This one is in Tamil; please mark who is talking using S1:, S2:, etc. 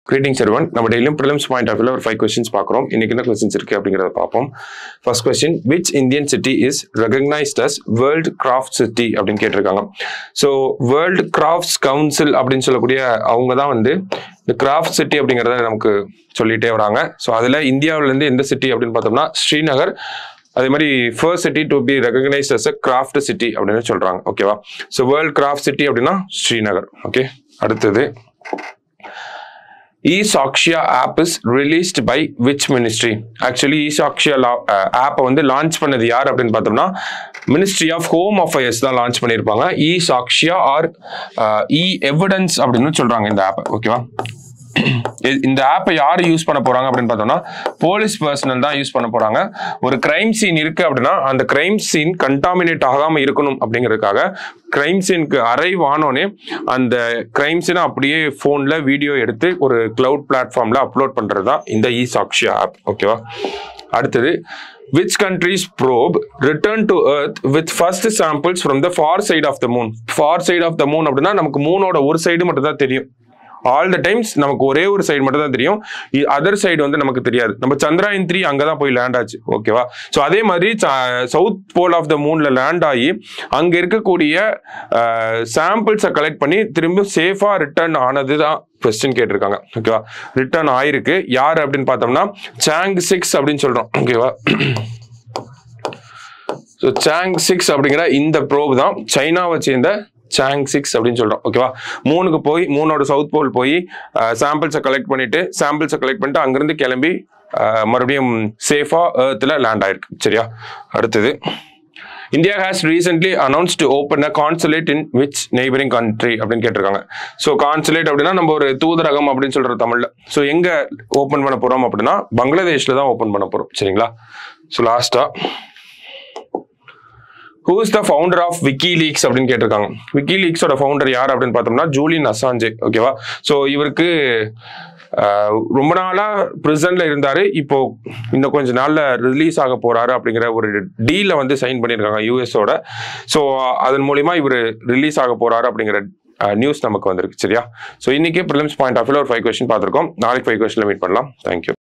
S1: கிரீட்டிங் செர்வன் நம்ம டெய்லியும் ப்ரிலிம்ஸ் பாயிண்ட் ஆஃப் வியூல ஒரு ஃபைவ் கொஸ்டின்ஸ் பார்க்குறோம் இன்னைக்கு என்ன கொஸ்டின்ஸ் இருக்கு அப்படிங்கிறத பார்ப்போம் first question which Indian city is recognised as world craft city அப்படின்னு கேட்டிருக்காங்க ஸோ வேர்ல்டு கிராஃப்ட்ஸ் கவுன்சில் அப்படின்னு சொல்லக்கூடிய அவங்க தான் வந்து இந்த கிராஃப்ட் சிட்டி அப்படிங்கிறத நமக்கு சொல்லிட்டே வராங்க ஸோ அதில் இந்தியாவிலேருந்து எந்த சிட்டி அப்படின்னு பார்த்தோம்னா ஸ்ரீநகர் அதே மாதிரி first city to be recognised as a craft city அப்படின்னு சொல்றாங்க ஓகேவா ஸோ வேர்ல்ட் கிராஃப்ட் சிட்டி அப்படின்னா ஸ்ரீநகர் ஓகே அடுத்தது e Sakshya app is released by which ministry actually e Sakshya ஆப்பை வந்து லான்ச் பண்ணது யார் அப்படின்னு பார்த்தோம்னா மினிஸ்ட்ரி ஆஃப் ஹோம் அஃபேர்ஸ் தான் லான்ச் பண்ணியிருப்பாங்க இ சாக்ஷியா ஆர் இ எவிடன்ஸ் அப்படின்னு சொல்றாங்க இந்த ஆப்பை ஓகேவா இந்த ஆப்பை யார் யூஸ் பண்ண போறாங்க அப்படின்னு பார்த்தோம்னா போலீஸ் பர்சனல் தான் யூஸ் பண்ண போறாங்க ஒரு கிரைம் சீன் இருக்கு அப்படின்னா அந்த கிரைம் சீன் கண்டாமினேட் ஆகாம இருக்கணும் அப்படிங்கிறதுக்காக கிரைம் சீனுக்கு அரைவ் ஆனோடனே அந்த கிரைம் சீனை அப்படியே ஃபோனில் வீடியோ எடுத்து ஒரு கிளவுட் பிளாட்ஃபார்மில் அப்லோட் பண்ணுறது தான் இந்த இ சாக்ஷியா ஆப் ஓகேவா அடுத்தது which country's probe returned to earth with first samples from the far side of the moon far side of the moon அப்படின்னா நமக்கு மூனோட ஒரு சைடு மட்டும் தான் தெரியும் ஆல் த டைம்ஸ் நமக்கு ஒரே ஒரு சைடு மட்டும் தான் தெரியும் அதர் சைடு வந்து நமக்கு தெரியாது நம்ம சந்திராயன் த்ரீ அங்கே தான் போய் லேண்ட் ஆச்சு ஓகேவா ஸோ அதே மாதிரி சவுத் போல் ஆஃப் த மூனில் லேண்ட் ஆகி அங்கே இருக்கக்கூடிய சாம்பிள்ஸை கலெக்ட் பண்ணி திரும்ப சேஃபாக ரிட்டர்ன் ஆனது தான் கொஸ்டின் கேட்டிருக்காங்க ஓகேவா ரிட்டர்ன் ஆயிருக்கு யார் அப்படின்னு பார்த்தோம்னா சாங் சிக்ஸ் அப்படின்னு சொல்கிறோம் ஓகேவா ஸோ சாங் சிக்ஸ் அப்படிங்கிற இந்த ப்ரோப் தான் சைனாவை சேர்ந்த சாங் சிக்ஸ் அப்படின்னு சொல்றோம் ஓகேவா மூணுக்கு போய் மூணோட சவுத் போல் போய் சாம்பிள்ஸை கலெக்ட் பண்ணிட்டு சாம்பிள்ஸை கலெக்ட் பண்ணிட்டு அங்கிருந்து கிளம்பி அஹ், மறுபடியும் சேஃபா ஏர்த்தில் லேண்ட் ஆயிருக்கு சரியா அடுத்தது India has recently announce to open a consulate in which neighbouring country அப்படின்னு கேட்டிருக்காங்க ஸோ கான்சுலேட் அப்படின்னா நம்ம ஒரு தூதரகம் அப்படின்னு சொல்ற தமிழ்ல ஸோ எங்க ஓப்பன் பண்ண போறோம் அப்படின்னா பங்களாதேஷ்ல தான் ஓப்பன் பண்ண போறோம் சரிங்களா ஸோ லாஸ்டா who is the founder of WikiLeaks அப்படின்னு கேட்டிருக்காங்க விக்கி லீக்ஸோட ஃபவுண்டர் யார் அப்படின்னு பார்த்தோம்னா ஜூலியன் அசாஞ்சே ஓகேவா ஸோ இவருக்கு ஆஹ், ரொம்ப நாளா பிரிசன்ல இருந்தாரு இப்போ இன்னும் கொஞ்ச நாள்ல ரிலீஸ் ஆக போறாரு அப்படிங்கிற ஒரு டீல வந்து சைன் பண்ணியிருக்காங்க யூஎஸோட ஸோ அதன் மூலியமா இவர் ரிலீஸ் ஆக போறாரு அப்படிங்கிற நியூஸ் நமக்கு வந்திருக்கு சரியா ஸோ இன்னைக்கு ப்ரிலிம்ஸ் பாயிண்ட் ஆஃப் ஒரு ஃபைவ் கொஸ்டின் பார்த்துருக்கோம் நாளைக்கு ஃபைவ் கொஸ்டின்ல மீட் பண்ணலாம் தேங்க்யூ